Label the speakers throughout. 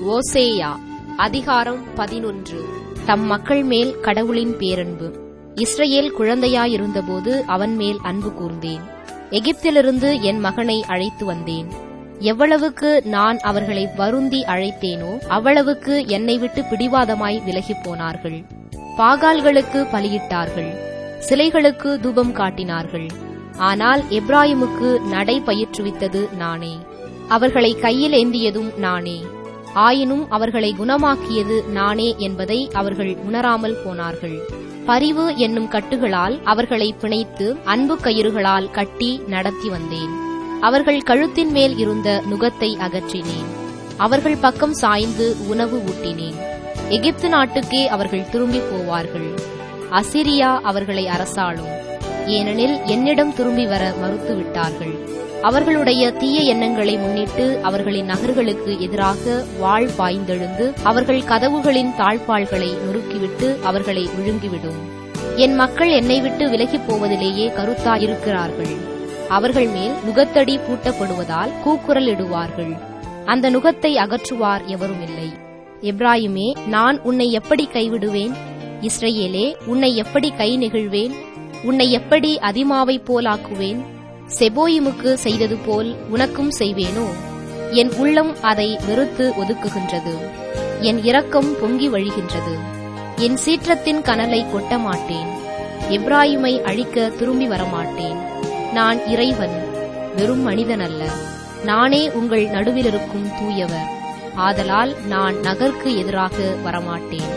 Speaker 1: ஓசேயா அதிகாரம் பதினொன்று தம் மக்கள் மேல் கடவுளின் பேரன்பு இஸ்ரவேல் குழந்தையாயிருந்தபோது அவன் மேல் அன்பு கூர்ந்தேன் எகிப்திலிருந்து என் மகனை அழைத்து வந்தேன் எவ்வளவுக்கு நான் அவர்களை வருந்தி அழைத்தேனோ அவ்வளவுக்கு என்னை விட்டு பிடிவாதமாய் விலகிப் போனார்கள் பாகால்களுக்கு பலியிட்டார்கள் சிலைகளுக்கு தூபம் காட்டினார்கள் ஆனால் எப்ராயிமுக்கு நடை பயிற்றுவித்தது நானே அவர்களை கையில் ஏந்தியதும் நானே ஆயினும் அவர்களை குணமாக்கியது நானே என்பதை அவர்கள் உணராமல் போனார்கள் பரிவு என்னும் கட்டுகளால் அவர்களை பிணைத்து அன்பு கயிறுகளால் கட்டி நடத்தி வந்தேன் அவர்கள் கழுத்தின் மேல் இருந்த நுகத்தை அகற்றினேன் அவர்கள் பக்கம் சாய்ந்து உணவு ஊட்டினேன் எகிப்து நாட்டுக்கே அவர்கள் திரும்பி போவார்கள் அசிரியா அவர்களை அரசாளும் ஏனெனில் என்னிடம் திரும்பி வர மறுத்து விட்டார்கள் அவர்களுடைய தீய எண்ணங்களை முன்னிட்டு அவர்களின் நகர்களுக்கு எதிராக வாழ் பாய்ந்தெழுந்து அவர்கள் கதவுகளின் தாழ்பாள்களை நொறுக்கிவிட்டு அவர்களை விழுங்கிவிடும் என் மக்கள் என்னை விட்டு விலகிப் போவதிலேயே கருத்தாயிருக்கிறார்கள் அவர்கள் மேல் நுகத்தடி பூட்டப்படுவதால் கூக்குரல் இடுவார்கள் அந்த நுகத்தை அகற்றுவார் எவரும் இல்லை எப்ராயுமே நான் உன்னை எப்படி கைவிடுவேன் இஸ்ரேலே உன்னை எப்படி கை நெகிழ்வேன் உன்னை எப்படி அதிமாவைப் போலாக்குவேன் செபோயிமுக்கு செய்தது போல் உனக்கும் செய்வேனோ என் உள்ளம் அதை வெறுத்து ஒதுக்குகின்றது என் இரக்கம் பொங்கி வழிகின்றது என் சீற்றத்தின் கனலை கொட்ட மாட்டேன் எப்ராயுமை அழிக்க திரும்பி வரமாட்டேன் நான் இறைவன் வெறும் மனிதன் அல்ல நானே உங்கள் நடுவிலிருக்கும் தூயவர் ஆதலால் நான் நகர்க்கு எதிராக வரமாட்டேன்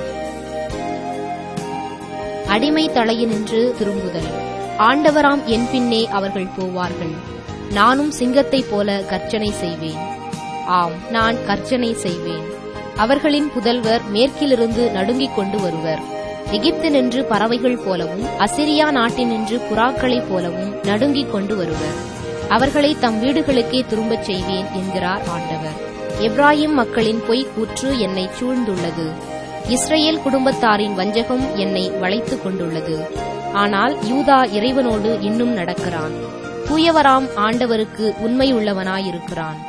Speaker 1: அடிமை தலையினின்று திரும்புதல் ஆண்டவராம் என் பின்னே அவர்கள் போவார்கள் நானும் சிங்கத்தைப் போல கர்ச்சனை செய்வேன் ஆம் நான் கர்ச்சனை செய்வேன் அவர்களின் புதல்வர் மேற்கிலிருந்து நடுங்கிக் கொண்டு வருவர் எகிப்து நின்று பறவைகள் போலவும் அசிரியா நாட்டினின்று புறாக்களைப் போலவும் நடுங்கிக் கொண்டு வருவர் அவர்களை தம் வீடுகளுக்கே திரும்பச் செய்வேன் என்கிறார் ஆண்டவர் எப்ராஹிம் மக்களின் பொய் கூற்று என்னை சூழ்ந்துள்ளது இஸ்ரேல் குடும்பத்தாரின் வஞ்சகம் என்னை வளைத்துக் கொண்டுள்ளது ஆனால் யூதா இறைவனோடு இன்னும் நடக்கிறான் தூயவராம் ஆண்டவருக்கு உண்மையுள்ளவனாயிருக்கிறான்